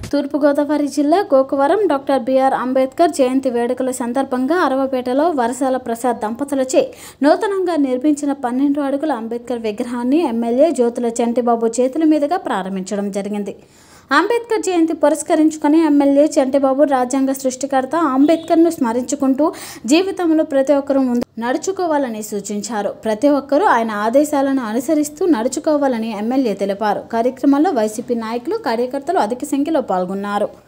తూర్పుగోదావరి జిల్లా Gokavaram doctor B R Ambedkar జయంతి వేడుకల సందర్భంగా అరవపేటలో వరసాల ప్రసాద్ దంపతులచే నూతనంగా నిర్మించిన పన్నెండు అడుగుల అంబేద్కర్ విగ్రహాన్ని ఎమ్మెల్యే జ్యోతుల చంటిబాబు చేతుల మీదుగా ప్రారంభించడం జరిగింది అంబేద్కర్ జయంతి పురస్కరించుకొని ఎమ్మెల్యే చంటిబాబు రాజ్యాంగ సృష్టికర్త అంబేద్కర్ను స్మరించుకుంటూ జీవితంలో ప్రతి ఒక్కరూ ముందు నడుచుకోవాలని సూచించారు ప్రతి ఒక్కరూ ఆయన ఆదేశాలను అనుసరిస్తూ నడుచుకోవాలని ఎమ్మెల్యే తెలిపారు కార్యక్రమంలో వైసీపీ నాయకులు కార్యకర్తలు అధిక సంఖ్యలో పాల్గొన్నారు